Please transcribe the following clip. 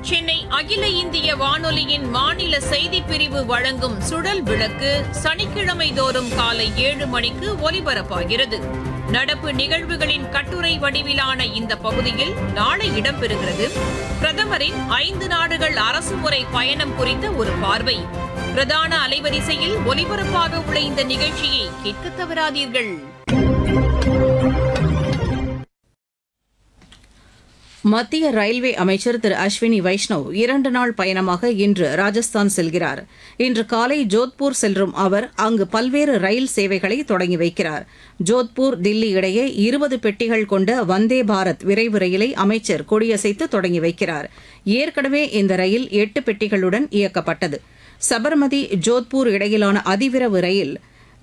சென்னை அகில இந்திய வானொலியின் மாநில செய்திப் பிரிவு வழங்கும் சுழல் விளக்கு சனிக்கிழமை தோறும் காலை ஏழு மணிக்கு ஒலிபரப்பாகிறது நடப்பு நிகழ்வுகளின் கட்டுரை வடிவிலான இந்த பகுதியில் நாளை இடம்பெறுகிறது பிரதமரின் ஐந்து நாடுகள் அரசுமுறை பயணம் குறித்த ஒரு பார்வை பிரதான அலைவரிசையில் ஒலிபரப்பாக உள்ள இந்த நிகழ்ச்சியை கேட்க தவறாதீர்கள் மத்திய ரயில்வே அமைச்சர் திரு அஸ்வினி வைஷ்ணவ் இரண்டு நாள் பயணமாக இன்று ராஜஸ்தான் செல்கிறார் இன்று காலை ஜோத்பூர் செல்லும் அவர் அங்கு பல்வேறு ரயில் சேவைகளை தொடங்கி வைக்கிறார் ஜோத்பூர் தில்லி இடையே இருபது பெட்டிகள் கொண்ட வந்தே பாரத் விரைவு ரயிலை அமைச்சர் கொடியசைத்து தொடங்கி வைக்கிறார் ஏற்கனவே இந்த ரயில் எட்டு பெட்டிகளுடன் இயக்கப்பட்டது சபர்மதி ஜோத்பூர் இடையிலான அதிவிரைவு ரயில்